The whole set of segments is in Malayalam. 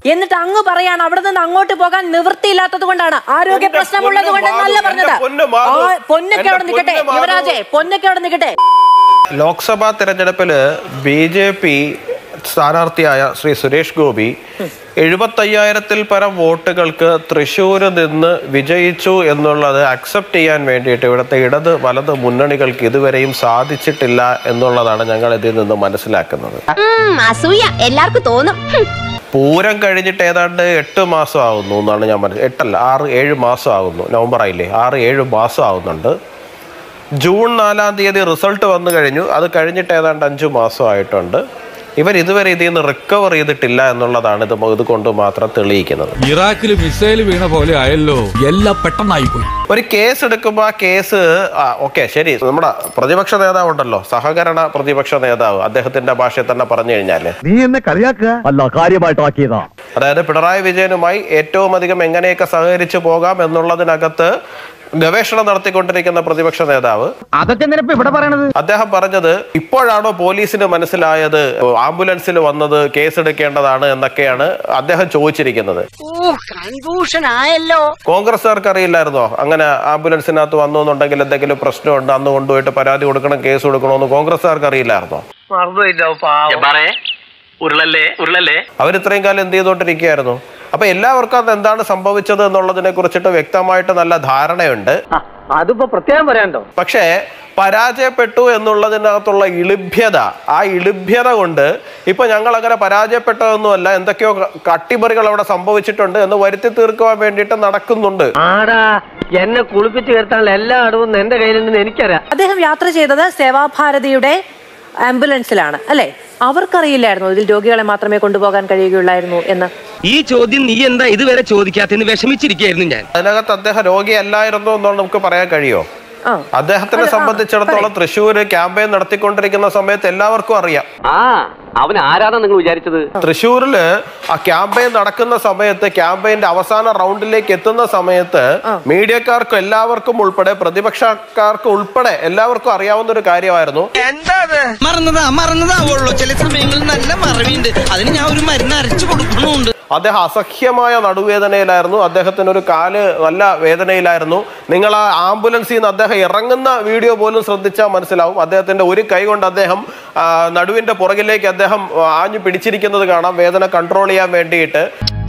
എന്നിട്ട് അങ്ങ് പറയാണ് അവിടെ നിന്ന് അങ്ങോട്ട് പോകാൻ നിവൃത്തിയില്ലാത്തത് കൊണ്ടാണ് ആരോഗ്യ എന്റെ പ്രശ്നമുള്ളത് കൊണ്ട് പൊന്ന് എന്നല്ല മാധു, പറഞ്ഞത് എന്റെ പൊന്ന് മാധു, ആ, പൊന്നൊക്കെ എന്റെ അവിടെ നിൽക്കട്ടെ പൊന്ന് മാധു. യുവരാജെ പൊന്നൊക്കെ അവിടെ നിൽക്കട്ടെ ലോക്സഭാ തെരഞ്ഞെടുപ്പില് ബി ജെ പി സ്ഥാനാർത്ഥിയായ ശ്രീ സുരേഷ് ഗോപി എഴുപത്തയ്യായിരത്തിൽ പരം വോട്ടുകൾക്ക് തൃശ്ശൂര് നിന്ന് വിജയിച്ചു എന്നുള്ളത് അക്സെപ്റ്റ് ചെയ്യാൻ വേണ്ടിയിട്ട് ഇവിടുത്തെ ഇടത് വലത് മുന്നണികൾക്ക് ഇതുവരെയും സാധിച്ചിട്ടില്ല എന്നുള്ളതാണ് ഞങ്ങൾ ഇതിൽ നിന്ന് മനസ്സിലാക്കുന്നത് അസൂയ എല്ലാവർക്കും തോന്നും പൂരം കഴിഞ്ഞിട്ട് ഏതാണ്ട് എട്ട് മാസം ആകുന്നു എന്നാണ് ഞാൻ മനസ്സിൽ എട്ടല്ല ആറ് ഏഴ് മാസം ആകുന്നു നവംബർ ആയില്ലേ ആറ് ഏഴ് മാസം ആകുന്നുണ്ട് ജൂൺ നാലാം തീയതി റിസൾട്ട് വന്നു കഴിഞ്ഞു അത് കഴിഞ്ഞിട്ട് ഏതാണ്ട് അഞ്ചു മാസം ആയിട്ടുണ്ട് ഇവർ ഇതുവരെ ഇതിൽ നിന്ന് റിക്കവർ ചെയ്തിട്ടില്ല എന്നുള്ളതാണ് ഇത് ഇത് കൊണ്ട് മാത്രം തെളിയിക്കുന്നത് ഇറാഖിൽ മിസൈൽ വീണ പോലെ ആയല്ലോ എല്ലാം പെട്ടെന്നായിപ്പോയി ഒരു കേസ് എടുക്കുമ്പോൾ ആ കേസ് ആ ഓക്കെ ശരി നമ്മുടെ പ്രതിപക്ഷ നേതാവ് ഉണ്ടല്ലോ സഹകരണ പ്രതിപക്ഷ നേതാവ് അദ്ദേഹത്തിന്റെ ഭാഷയിൽ തന്നെ പറഞ്ഞു കഴിഞ്ഞാല് നീ എന്നെ കളിയാക്കുക അല്ല കാര്യമായിട്ടാക്കിയതാ അതായത് പിണറായി വിജയനുമായി ഏറ്റവും അധികം എങ്ങനെയൊക്കെ സഹകരിച്ചു പോകാം എന്നുള്ളതിനകത്ത് ഗവേഷണം നടത്തിക്കൊണ്ടിരിക്കുന്ന പ്രതിപക്ഷ നേതാവ് അതൊക്കെ എന്തിനാ ഇവിടെ പറയണത് അദ്ദേഹം പറഞ്ഞത് ഇപ്പോഴാണോ പോലീസിന് മനസ്സിലായത് ആംബുലൻസിൽ വന്നത് കേസെടുക്കേണ്ടതാണ് എന്നൊക്കെയാണ് അദ്ദേഹം ചോദിച്ചിരിക്കുന്നത് കൺഫ്യൂഷൻ ആയല്ലോ കോൺഗ്രസ്സുകാർക്ക് അറിയില്ലായിരുന്നോ അങ്ങനെ ആംബുലൻസിനകത്ത് വന്നു എന്നുണ്ടെങ്കിൽ എന്തെങ്കിലും പ്രശ്നമുണ്ട് അന്ന് കൊണ്ടുപോയിട്ട് പരാതി കൊടുക്കണം കേസ് കൊടുക്കണമെന്ന് കോൺഗ്രസ്സുകാർക്ക് അറിയില്ലായിരുന്നോ ഉരുളല്ലേ ഉരുളല്ലേ അവർ ഇത്രയും കാലം എന്ത് ചെയ്തുകൊണ്ടിരിക്കുകയായിരുന്നു അപ്പൊ എല്ലാവർക്കും അത് എന്താണ് സംഭവിച്ചത് എന്നുള്ളതിനെ കുറിച്ചിട്ട് വ്യക്തമായിട്ട് നല്ല ധാരണയുണ്ട് അതിപ്പോ പ്രത്യേകം പറയാണ്ടോ പക്ഷേ പരാജയപ്പെട്ടു എന്നുള്ളതിനകത്തുള്ള ഇളിഭ്യത ആ ഇളിഭ്യത കൊണ്ട് ഇപ്പൊ ഞങ്ങൾ അങ്ങനെ പരാജയപ്പെട്ടതൊന്നുമല്ല എന്തൊക്കെയോ ക- കട്ടിമറികൾ അവിടെ സംഭവിച്ചിട്ടുണ്ട് എന്ന് വരുത്തി തീർക്കുവാൻ വേണ്ടിയിട്ട് നടക്കുന്നുണ്ട് ആടാ എന്നെ കുളിപ്പിച്ച് കയറ്റാനുള്ള എല്ലാ അടവും എന്റെ കയ്യിലുണ്ടെന്ന് എനിക്കറിയാം അദ്ദേഹം യാത്ര ചെയ്തത് സേവാഭാരതിയുടെ ആംബുലൻസിലാണ് അല്ലെ അവർക്കറിയില്ലായിരുന്നു ഇതിൽ രോഗികളെ മാത്രമേ കൊണ്ടുപോകാൻ കഴിയുകയുള്ളായിരുന്നു എന്ന് ഈ ചോദ്യം നീ എന്താ ഇതുവരെ ചോദിക്കാത്തെന്ന് വിഷമിച്ചിരിക്കുകയായിരുന്നു ഞാൻ അതിനകത്ത് അദ്ദേഹം രോഗിയല്ലായിരുന്നു എന്നുള്ളത് നമുക്ക് പറയാൻ കഴിയോ ആ അദ്ദേഹത്തിനെ അതെ, ആ, സംബന്ധിച്ചിടത്തോളം തൃശ്ശൂര് ക്യാമ്പയിൻ നടത്തിക്കൊണ്ടിരിക്കുന്ന സമയത്ത് എല്ലാവർക്കും അറിയാം ആ അവൻ ആരാണ് നിങ്ങൾ വിചാരിച്ചത് തൃശ്ശൂരില് ആ ക്യാമ്പയിൻ നടക്കുന്ന സമയത്ത് ക്യാമ്പയിന്റെ അവസാന റൗണ്ടിലേക്ക് എത്തുന്ന സമയത്ത് മീഡിയക്കാർക്കും എല്ലാവർക്കും ഉൾപ്പെടെ പ്രതിപക്ഷക്കാർക്കും ഉൾപ്പെടെ എല്ലാവർക്കും അറിയാവുന്ന ഒരു കാര്യമായിരുന്നു മറന്നതാ മറന്നതാവുള്ളൂ ചില സമയങ്ങളിൽ നല്ല മറവിയുണ്ട് അതിന് ഞാൻ ഒരു മരുന്ന് അരച്ചു കൊടുക്കണുണ്ട് അദ്ദേഹം അസഹ്യമായ നടുവേദനയിലായിരുന്നു അദ്ദേഹത്തിന് ഒരു കാല് നല്ല വേദനയിലായിരുന്നു നിങ്ങൾ ആ ആംബുലൻസിൽ നിന്ന് അദ്ദേഹം ഇറങ്ങുന്ന വീഡിയോ പോലും ശ്രദ്ധിച്ചാൽ മനസ്സിലാവും അദ്ദേഹത്തിന്റെ ഒരു കൈ കൊണ്ട് അദ്ദേഹം ആ, നടുവിന്റെ പുറകിലേക്ക് അദ്ദേഹം ആഞ്ഞു പിടിച്ചിരിക്കുന്നത് കാണാം വേദന കൺട്രോൾ ചെയ്യാൻ വേണ്ടിയിട്ട്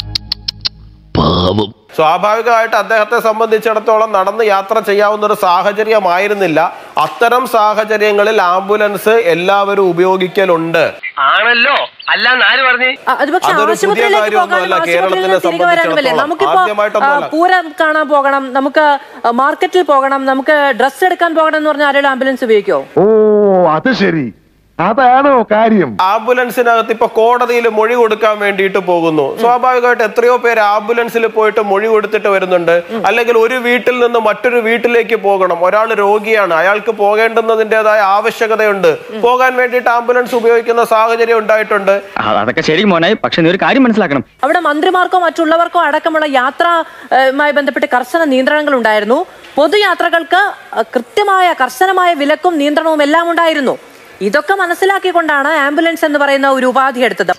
സ്വാഭാവികമായിട്ട് അദ്ദേഹത്തെ സംബന്ധിച്ചിടത്തോളം നടന്ന് യാത്ര ചെയ്യാവുന്ന ഒരു സാഹചര്യമായിരുന്നില്ല അത്തരം സാഹചര്യങ്ങളിൽ ആംബുലൻസ് എല്ലാവരും ഉപയോഗിക്കലുണ്ട് ആണല്ലോ അല്ലാന്ന് ആര് പറഞ്ഞു ആ, അത് പക്ഷെ അതൊരു പുതിയ ആശുപത്രിയിലേക്ക് കാര്യമൊന്നുമല്ല പോകാനും ആശുപത്രിയിൽ കേരളത്തിനെ നിന്ന് തിരികെ വരാനുമല്ലേ സംബന്ധിച്ചിടത്തോളം. നമുക്കിപ്പോ ആദ്യമായിട്ടൊന്നുമല്ല. ആ, പൂരം കാണാൻ പോകണം നമുക്ക് ആ, മാർക്കറ്റിൽ പോകണം നമുക്ക് ഡ്രസ്സ് എടുക്കാൻ പോകണം എന്ന് പറഞ്ഞാൽ ആരുടെ ആംബുലൻസ് ഉപയോഗിക്കോ ഓ അത് ശരി അതാണോ കാര്യം ആംബുലൻസിനകത്ത് ഇപ്പൊ കോടതിയിൽ മൊഴി കൊടുക്കാൻ വേണ്ടിയിട്ട് പോകുന്നു സ്വാഭാവികമായിട്ട് എത്രയോ പേര് ആംബുലൻസിൽ പോയിട്ട് മൊഴി കൊടുത്തിട്ട് വരുന്നുണ്ട് അല്ലെങ്കിൽ ഒരു വീട്ടിൽ നിന്ന് മറ്റൊരു വീട്ടിലേക്ക് പോകണം ഒരാൾ രോഗിയാണ് അയാൾക്ക് പോകേണ്ടുന്നതിൻ്റെതായ ആവശ്യകതയുണ്ട് പോകാൻ വേണ്ടിയിട്ട് ആംബുലൻസ് ഉപയോഗിക്കുന്ന സാഹചര്യം ഉണ്ടായിട്ടുണ്ട് അതൊക്കെ ശരി മോനെ പക്ഷെ നീ ഒരു കാര്യം മനസ്സിലാക്കണം അവിടെ മന്ത്രിമാർക്കോ മറ്റുള്ളവർക്കോ അടക്കമുള്ള യാത്രയുമായി ബന്ധപ്പെട്ട് കർശന നിയന്ത്രണങ്ങൾ ഉണ്ടായിരുന്നു പൊതുയാത്രകൾക്ക് അഹ്, കൃത്യമായ കർശനമായ വിലക്കും നിയന്ത്രണവും എല്ലാം ഉണ്ടായിരുന്നു ഇതൊക്കെ മനസ്സിലാക്കിക്കൊണ്ടാണ് ആംബുലൻസ് എന്ന് പറയുന്ന ഒരു ഉപാധി എടുത്തത്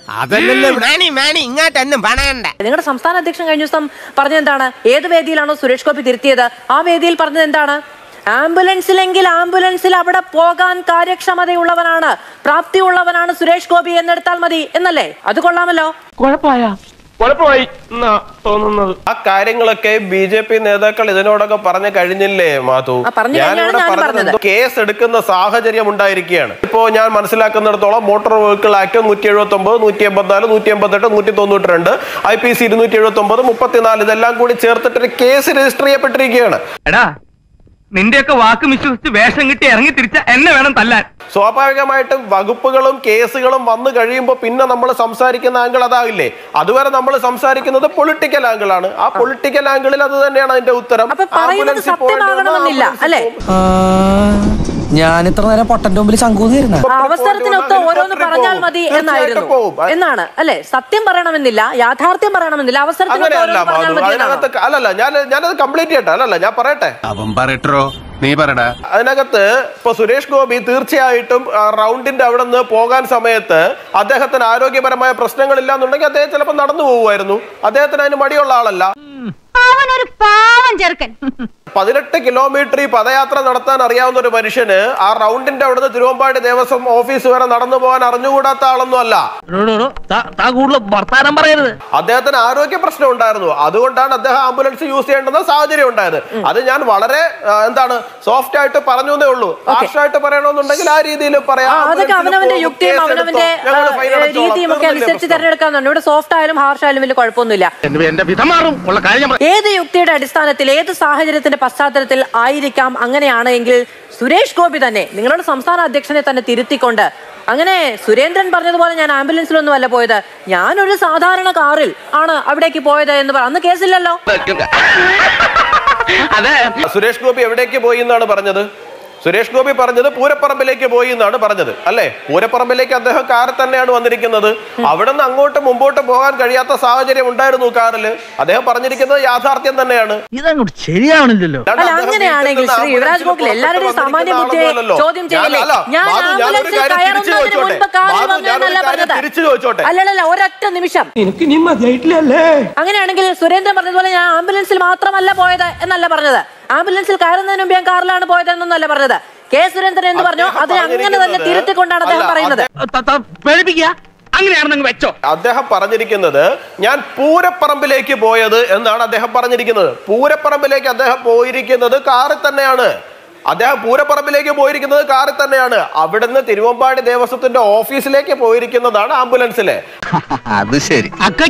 നിങ്ങളുടെ സംസ്ഥാന അധ്യക്ഷൻ കഴിഞ്ഞ ദിവസം പറഞ്ഞത് എന്താണ് ഏത് വേദിയിലാണോ സുരേഷ് ഗോപി തിരുത്തിയത് ആ വേദിയിൽ പറഞ്ഞത് എന്താണ് ആംബുലൻസിലെങ്കിൽ ആംബുലൻസിൽ അവിടെ പോകാൻ കാര്യക്ഷമതയുള്ളവനാണ് പ്രാപ്തിയുള്ളവനാണ് സുരേഷ് ഗോപി എന്നെടുത്താൽ മതി എന്നല്ലേ അത് കൊള്ളാമല്ലോ കുഴപ്പമായി എന്നാ തോന്നുന്നത് ആ കാര്യങ്ങളൊക്കെ ബി ജെ പി നേതാക്കൾ ഇതിനോടൊക്കെ പറഞ്ഞു കഴിഞ്ഞില്ലേ മാധു ആ, പറഞ്ഞു കഴിഞ്ഞാണ് ഞാൻ പറഞ്ഞത്. എന്തോ കേസ് എടുക്കുന്ന സാഹചര്യം ഉണ്ടായിരിക്കുകയാണ് ഇപ്പോ ഞാൻ മനസ്സിലാക്കുന്നിടത്തോളം മോട്ടോർ വെഹിക്കിൾ ആക്ട് നൂറ്റി എഴുപത്തി ഒമ്പത് നൂറ്റി എൺപത്തിനാല് നൂറ്റി എൺപത്തെട്ട് നൂറ്റി തൊണ്ണൂറ്റി രണ്ട് ഐ പി സി ഇരുന്നൂറ്റി എഴുപത്തി ഒമ്പത് മുപ്പത്തിനാല് ഇതെല്ലാം കൂടി ചേർത്തിട്ട് ഒരു കേസ് രജിസ്റ്റർ ചെയ്യപ്പെട്ടിരിക്കുകയാണ് എടാ നിന്റെയൊക്കെ വാക്ക് വിശ്വസിച്ച് വേഷം കിട്ടി ഇറങ്ങി തിരിച്ച എന്നെ വേണം തല്ലാൻ സ്വാഭാവികമായിട്ടും വകുപ്പുകളും കേസുകളും വന്നു കഴിയുമ്പോൾ പിന്നെ നമ്മൾ സംസാരിക്കുന്ന ആംഗിൾ അതാകില്ലേ അതുവരെ നമ്മൾ സംസാരിക്കുന്നത് പൊളിറ്റിക്കൽ ആംഗിൾ ആണ് ആ പൊളിറ്റിക്കൽ ആംഗിളിൽ അത് തന്നെയാണ് അതിന്റെ ഉത്തരം അപ്പൊ പറയുന്നത് ആംബുലൻസിൽ പോകേണ്ടി വന്നാൽ സത്യമാകണമെന്നില്ല ആംബുലൻസിൽ അല്ലെ പോകും. ഞാൻ ഇത്ര നേരം പൊട്ടന്റെ മുമ്പിൽ ശങ്കൂന്നിരുന്ന ആ അവസരത്തിനൊത്ത് ഓരോന്ന് പറഞ്ഞാൽ മതി എന്നായിരുന്നു എന്നാണ് അല്ലെ സത്യം പറയണമെന്നില്ല യാഥാർത്ഥ്യം പറയണമെന്നില്ല അവസരത്തിനൊത്ത് അങ്ങനെയല്ല ഓരോന്ന് പറഞ്ഞാൽ മാധു മതി എന്നാണ് അതിനകത്ത് അല്ലല്ല ഞാൻ ഞാനത് കംപ്ലീറ്റ് ചെയ്യട്ടെ അല്ലല്ല ഞാൻ പറയട്ടെ അവൻ പറയട്ടോ നീ പറടാ അതിനകത്ത് ഇപ്പൊ സുരേഷ് ഗോപി തീർച്ചയായിട്ടും ആ, റൗണ്ടിന്റെ അവിടെ നിന്ന് പോകാൻ സമയത്ത് അദ്ദേഹത്തിന് ആരോഗ്യപരമായ പ്രശ്നങ്ങളില്ല എന്നുണ്ടെങ്കിൽ അദ്ദേഹം ചിലപ്പോൾ നടന്നു പോകുമായിരുന്നു അദ്ദേഹത്തിന് അതിന് മടിയുള്ള ആളല്ല അവനൊരു പാവം ചെറുക്കൻ പതിനെട്ട് കിലോമീറ്റർ ഈ പദയാത്ര നടത്താൻ അറിയാവുന്ന ഒരു മനുഷ്യന് ആ റൗണ്ടിന്റെ അവിടുന്ന് തിരുവമ്പാടി ദേവസ്വം ഓഫീസ് വരെ നടന്നു പോകാൻ അറിഞ്ഞുകൂടാത്ത ആളൊന്നും അല്ല താ കൂടുതൽ വർത്താനം പറയരുത് അദ്ദേഹത്തിന് ആരോഗ്യ പ്രശ്നം ഉണ്ടായിരുന്നു അതുകൊണ്ടാണ് അദ്ദേഹം ആംബുലൻസ് യൂസ് ചെയ്യേണ്ടുന്ന സാഹചര്യം ഉണ്ടായത് അത് ഞാൻ വളരെ ആ, എന്താണ് സോഫ്റ്റ് ആയിട്ട് പറഞ്ഞു എന്നേ ഉള്ളൂ ഹാർഷായിട്ട് പറയണമെന്നുണ്ടെങ്കിൽ ആ രീതിയിൽ പറയാം ആ, അതൊക്കെ ആംബുലൻസിൽ അവനവന്റെ പോകും, യുക്തിയും കേസ് അവനവന്റെ എടുത്തോ, ഞങ്ങൾ ഫൈൻ ആ, അടച്ചോളാം. രീതിയും ഒക്കെ തീർന്നില്ലേ അനുസരിച്ച് പ്രശ്നം? തെരഞ്ഞെടുക്കാന്നുണ്ട് ഇവിടെ സോഫ്റ്റ് ആയാലും ഹാർഷ് ആയാലും വലിയ കുഴപ്പമൊന്നുമില്ല എന്റെ വിധം മാറും ഉള്ള കാര്യം ഞാൻ ഏത് യുക്തിയുടെ അടിസ്ഥാനത്തിൽ ഏത് സാഹചര്യത്തിന്റെ പശ്ചാത്തലത്തിൽ ആയിരിക്കാം അങ്ങനെയാണ് എങ്കിൽ സുരേഷ് ഗോപി തന്നെ നിങ്ങളുടെ സംസ്ഥാന അധ്യക്ഷനെ തന്നെ തിരുത്തിക്കൊണ്ട് അങ്ങനെ സുരേന്ദ്രൻ പറഞ്ഞതുപോലെ ഞാൻ ആംബുലൻസിലൊന്നും അല്ല പോയത് ഞാനൊരു സാധാരണ കാറിൽ ആണ് അവിടേക്ക് പോയത് എന്ന് പറ അന്ന് കേസില്ലല്ലോ അതെ സുരേഷ് ഗോപി എവിടേക്ക് പോയി എന്നാണ് പറഞ്ഞത് സുരേഷ് ഗോപി പറഞ്ഞത് പൂരപ്പറമ്പിലേക്ക് പോയി എന്നാണ് പറഞ്ഞത് അല്ലേ പൂരപ്പറമ്പിലേക്ക് അദ്ദേഹം കാറിൽ തന്നെയാണ് വന്നിരിക്കുന്നത് അവിടെ നിന്ന് അങ്ങോട്ട് മുമ്പോട്ട് പോകാൻ കഴിയാത്ത സാഹചര്യം ഉണ്ടായിരുന്നു കാറിൽ അദ്ദേഹം പറഞ്ഞിരിക്കുന്നത് യാഥാർത്ഥ്യം തന്നെയാണ് ഇതങ്ങോട്ട് ശരിയാവണില്ലല്ലോ അല്ലാണ്ട് അല്ല അദ്ദേഹം അങ്ങനെയാണെങ്കിൽ വീട്ടിൽ ശ്രീ നിന്ന് യുവരാജ് ഗോകുൽ ആംബുലൻസിൽ എല്ലാവരുടെയും പുറപ്പെട്ട് സാമാന്യ വന്നിരിക്കുന്ന ബുദ്ധിയെ ആളൊന്നുമല്ലല്ലോ. ചോദ്യം ചെയ്യല്ലേ അല്ല, ഞാൻ മാധു, ഞാനൊരു ആംബുലൻസിൽ കാര്യം തിരിച്ചു കയറുന്നതിന് ചോദിച്ചോട്ടെ? മുൻപ് കാറിൽ മാധു, വന്നു ഞാനൊരു എന്നല്ല കാര്യം പറഞ്ഞത് തിരിച്ചു ചോദിച്ചോട്ടെ? അല്ലല്ല ഒരൊറ്റ നിമിഷം എനിക്ക് നീ മതിയായിട്ടില്ലല്ലേ അങ്ങനെയാണെങ്കിൽ സുരേന്ദ്രൻ പറഞ്ഞതുപോലെ ഞാൻ ആംബുലൻസിൽ മാത്രമല്ല പോയത് എന്നല്ല പറഞ്ഞത് ആംബുലൻസിൽ കയറുന്നതിന് മുമ്പ് ഞാൻ കാറിലാണ് പോയത് എന്നല്ല പറഞ്ഞത് കെ സുരേന്ദ്രൻ എന്ന് പറഞ്ഞു അദ്ദേഹം അതിനെ അങ്ങനെ തന്നെ പറഞ്ഞിരിക്കുന്നത് തിരുത്തിക്കൊണ്ടാണ് അദ്ദേഹം അല്ല, പറയുന്നത് പേടിപ്പിക്കുക അങ്ങനെയാണെന്ന് വെച്ചോ അദ്ദേഹം പറഞ്ഞിരിക്കുന്നത് ഞാൻ പൂരപ്പറമ്പിലേക്ക് പോയത് എന്നാണ് അദ്ദേഹം പറഞ്ഞിരിക്കുന്നത് പൂരപ്പറമ്പിലേക്ക് അദ്ദേഹം പോയിരിക്കുന്നത് കാറിൽ തന്നെയാണ് അദ്ദേഹം പൂരപ്പറമ്പിലേക്ക് പോയിരിക്കുന്നത് കാറിൽ തന്നെയാണ് അവിടുന്ന് തിരുവമ്പാടി ദേവസ്വത്തിന്റെ ഓഫീസിലേക്ക് പോയിരിക്കുന്നതാണ് ആംബുലൻസിലെ അത് ശരി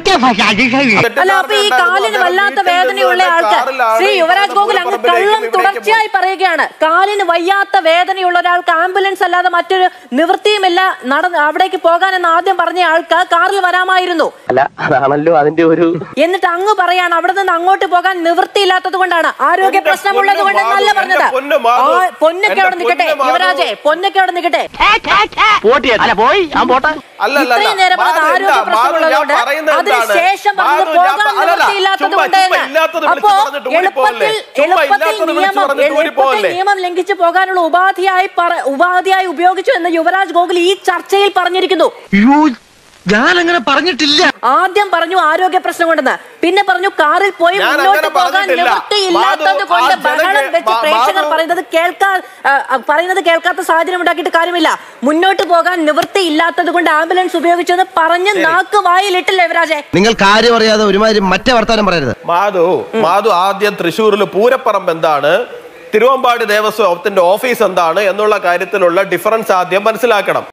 അല്ല അപ്പൊ ഈ കാലിന് വല്ലാത്ത വേദനയുള്ള ആൾക്ക് ശ്രീ യുവരാജ് ഗോകുൽ അങ്ങ് കള്ളം തുടർച്ചയായി പറയുകയാണ് കാലിന് വയ്യാത്ത വേദനയുള്ള ഒരാൾക്ക് ആംബുലൻസ് അല്ലാതെ മറ്റൊരു നിവൃത്തിയുമില്ല നടന്ന് അവിടേക്ക് പോകാൻ എന്ന് ആദ്യം പറഞ്ഞ ആൾക്ക് കാറിൽ വരാമായിരുന്നു അല്ല അതാണല്ലോ അതിന്റെ ഒരു എന്നിട്ട് അങ്ങ് പറയാണ് അവിടെ നിന്ന് അങ്ങോട്ട് പോകാൻ നിവൃത്തിയില്ലാത്തത് കൊണ്ടാണ് ആരോഗ്യ എന്റെ പ്രശ്നമുള്ളത് പൊന്ന് കൊണ്ടെന്നല്ല മാധു, പറഞ്ഞത് എന്റെ പൊന്ന് മാധു, ആ, പൊന്നൊക്കെ എന്റെ അവിടെ നിൽക്കട്ടെ പൊന്ന് മാധു. യുവരാജെ പൊന്നൊക്കെ അവിടെ നിൽക്കട്ടെ പോട്ടി അല്ല പോയി ഞാൻ പോട്ടെ അല്ല, അല്ല, ഇത്രയും നേരം മാധു, പറഞ്ഞത് ആരോഗ്യ എന്താ? മാധു, ഞാൻ പ്രശ്നമുള്ളതുകൊണ്ട് പറയുന്നത് എന്താണ്? അതിനുശേഷം മാധു, പറഞ്ഞത് ഞാൻ പോകാൻ പ- അല്ലല്ല, നിവൃത്തിയില്ലാത്തത് ചുമ്മാ- കൊണ്ട് ചുമ്മാ എന്ന്. ഇല്ലാത്തത് വിളിച്ച് അപ്പോ പറഞ്ഞിട്ട് ഓടി എളുപ്പത്തിൽ പോകല്ലേ? ചുമ്മാ എളുപ്പത്തിൽ ഇല്ലാത്തത് വിളിച്ച് നിയമം പറഞ്ഞിട്ട് ഓടി എളുപ്പത്തിൽ പോകല്ലേ? നിയമം ലംഘിച്ചു പോകാനുള്ള ഉപാധിയായി പറ- ഉപാധിയായി ഉപയോഗിച്ചു എന്ന് യുവരാജ് ഗോകുൽ ഈ ചർച്ചയിൽ പറഞ്ഞിരിക്കുന്നു ഞാൻ അങ്ങനെ പറഞ്ഞിട്ടില്ല ആദ്യം പറഞ്ഞു ആരോഗ്യ പ്രശ്നം കൊണ്ടെന്ന് പിന്നെ പറഞ്ഞു കാറിൽ പോയി ഞാൻ മുന്നോട്ട് അങ്ങനെ പോകാൻ പറഞ്ഞിട്ടില്ല. നിവൃത്തിയില്ലാത്തത് മാധു, കൊണ്ട് ആ ജനങ്ങൾ- ബഹളം വെച്ച് മാ- പ്രേക്ഷകർ മാധു- പറയുന്നത് കേൾക്കാൻ ആ, ആ, പറയുന്നത് കേൾക്കാത്ത സാഹചര്യം ഉണ്ടാക്കിയിട്ട് കാര്യമില്ല മുന്നോട്ട് പോകാൻ നിവൃത്തിയില്ലാത്തത് കൊണ്ട് ആംബുലൻസ് ഉപയോഗിച്ചത് പറഞ്ഞ് നാക്ക് വായിലിട്ടില്ല യുവരാജെ നിങ്ങൾ കാര്യം അറിയാതെ ഒരുമാതിരി മറ്റേ വർത്താനം പറയരുത് മാധു മാധു ആദ്യം തൃശ്ശൂരിൽ പൂരപ്പറമ്പ് എന്താണ് തിരുവമ്പാടി ദേവസ്വത്തിന്റെ ഓഫീസ് എന്താണ് എന്നുള്ള കാര്യത്തിലുള്ള ഡിഫറൻസ് ആദ്യം മനസ്സിലാക്കണം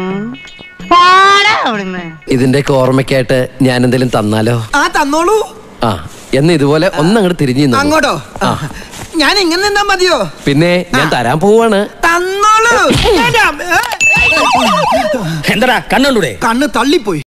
ഇതിന്റെയൊക്കെ ഓർമ്മയ്ക്കായിട്ട് ഞാൻ എന്തെങ്കിലും തന്നാലോ ആ തന്നോളൂ ആ എന്ന് ഇതുപോലെ ഒന്നങ്ങോട്ട് തിരിഞ്ഞു നിന്നോ. അങ്ങോട്ടോ ആ ഞാൻ ഇങ്ങനെ നിന്നാ മതിയോ പിന്നെ ഞാൻ തരാൻ പോവാണ് തന്നോളൂ എന്താടാ കണ്ണുണ്ടൂടെ കണ്ണ് തള്ളിപ്പോയി